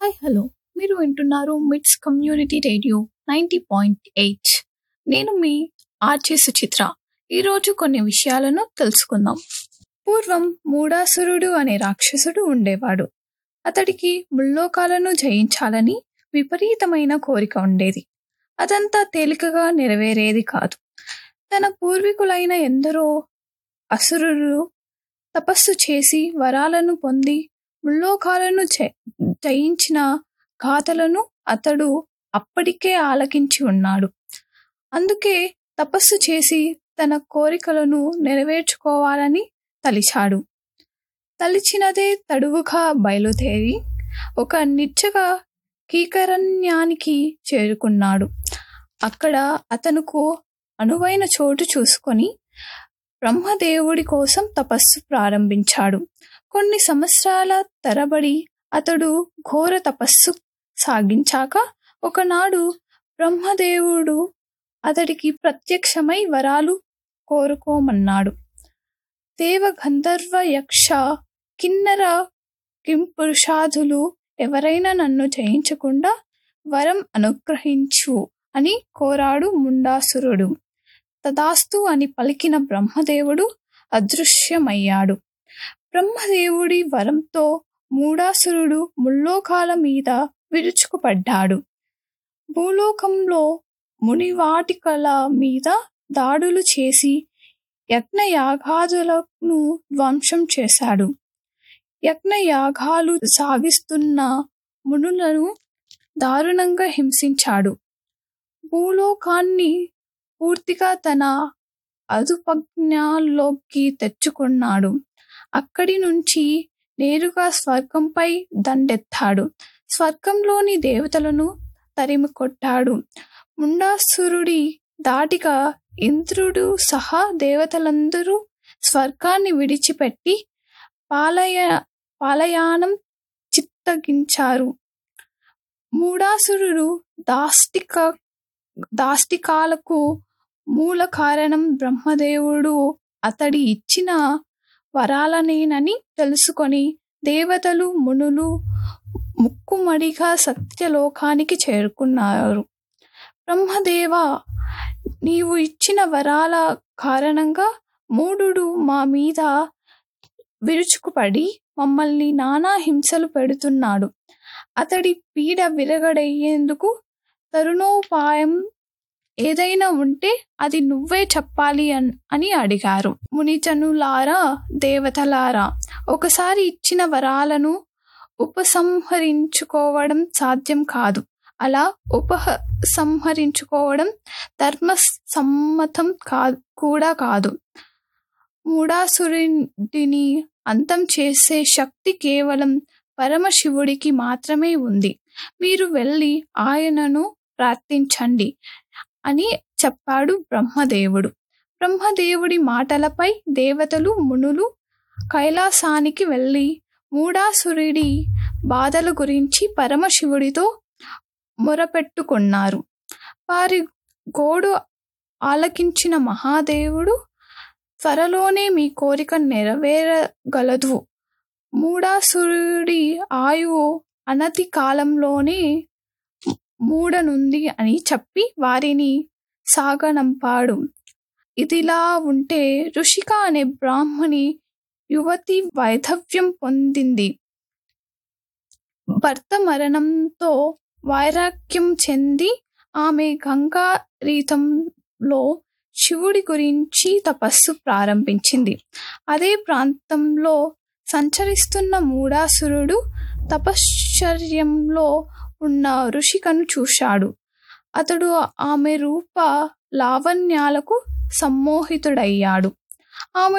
hi hello మీరు వింటున్నారు MITS community radio ninety point eight నేను మీ ఆర్జే సుచిత్ర ఈరోజు కొన్ని విషయాలను తెలుసుకుందాం పూర్వం మూడాసురుడు అనే రాక్షసుడు ఉండేవాడు అతడికి ముల్లోకాలను జయించాలని విపరీతమైన కోరిక ఉండేది అదంతా తేలికగా నెరవేరేది కాదు తన పూర్వీకులైన ఎందరో అసురులు తపస్సు చేసి వరాలను పొంది ముల్లోకాలను జ- జయించిన గాథలను అతడు అప్పటికే ఆలకించి ఉన్నాడు అందుకే తపస్సు చేసి తన కోరికలను నెరవేర్చుకోవాలని తలిచాడు తలిచినదే తడువుగా బయలుదేరి ఒక నిచ్చగా కీకరణ్యానికి చేరుకున్నాడు అక్కడ అతనుకు అనువైన చోటు చూసుకొని బ్రహ్మదేవుడి కోసం తపస్సు ప్రారంభించాడు కొన్ని సంవత్సరాల తరబడి అతడు ఘోర తపస్సు సాగించాక ఒకనాడు బ్రహ్మదేవుడు అతడికి ప్రత్యక్షమై వరాలు కోరుకోమన్నాడు దేవ గంధర్వ యక్ష కిన్నర కింపురుషాదులు ఎవరైనా నన్ను జయించకుండా వరం అనుగ్రహించు అని కోరాడు ముండాసురుడు తదాస్తు అని పలికిన బ్రహ్మదేవుడు అదృశ్యమయ్యాడు బ్రహ్మదేవుడి వరంతో మూడాసురుడు ముల్లోకాల మీద విరుచుకుపడ్డాడు భూలోకంలో మునివాటికల మీద దాడులు చేసి యజ్ఞయాగాదులను ధ్వంసం చేశాడు యజ్ఞయాగాలు సాగిస్తున్న మునులను దారుణంగా హింసించాడు భూలోకాన్ని పూర్తిగా తన అదుపజ్ఞాల్లోకి తెచ్చుకున్నాడు అక్కడి నుంచి నేరుగా స్వర్గంపై దండెత్తాడు స్వర్గంలోని దేవతలను తరిమి కొట్టాడు ముండాసురుడి దాటిగా ఇంద్రుడు సహా దేవతలందరూ స్వర్గాన్ని విడిచిపెట్టి పాలయ పాలయానం చిత్తగించారు మూడాసురుడు దాష్టిక దాష్టికాలకు మూల కారణం బ్రహ్మదేవుడు అతడి ఇచ్చిన వరాలనేనని తెలుసుకొని దేవతలు మునులు ముక్కుమడిగా సత్యలోకానికి చేరుకున్నారు బ్రహ్మదేవ నీవు ఇచ్చిన వరాల కారణంగా మూఢుడు మా మీద విరుచుకుపడి మమ్మల్ని నానా హింసలు పెడుతున్నాడు అతడి పీడ విరగడయ్యేందుకు తరుణోపాయం ఏదైనా ఉంటే అది నువ్వే చెప్పాలి అన్- అని అడిగారు మునిజనులారా దేవతలారా ఒకసారి ఇచ్చిన వరాలను ఉపసంహరించుకోవడం సాధ్యం కాదు అలా ఉపసంహరించుకోవడం ధర్మ సమ్మతం కా కూడా కాదు మూడాసురుడిని అంతం చేసే శక్తి కేవలం పరమశివుడికి మాత్రమే ఉంది మీరు వెళ్ళి ఆయనను ప్రార్థించండి అని చెప్పాడు బ్రహ్మదేవుడు బ్రహ్మదేవుడి మాటలపై దేవతలు మునులు కైలాసానికి వెళ్ళి మూడాసురుడి బాధల గురించి పరమశివుడితో మొరపెట్టుకున్నారు వారి గోడు ఆలకించిన మహాదేవుడు త్వరలోనే మీ కోరిక నెరవేరగలదు మూడాసురుడి ఆయువు అనతి కాలంలోనే మూడనుంది అని చెప్పి వారిని సాగనంపాడు ఇదిలా ఉంటే ఋషిక అనే బ్రాహ్మణి యువతి వైధవ్యం పొందింది భర్త మరణంతో వైరాగ్యం చెంది ఆమె గంగా రీతంలో శివుడి గురించి తపస్సు ప్రారంభించింది అదే ప్రాంతంలో సంచరిస్తున్న మూడాసురుడు తపశ్చర్యంలో ఉన్న ఋషికను చూశాడు అతడు ఆమె రూప లావణ్యాలకు సమ్మోహితుడయ్యాడు ఆమె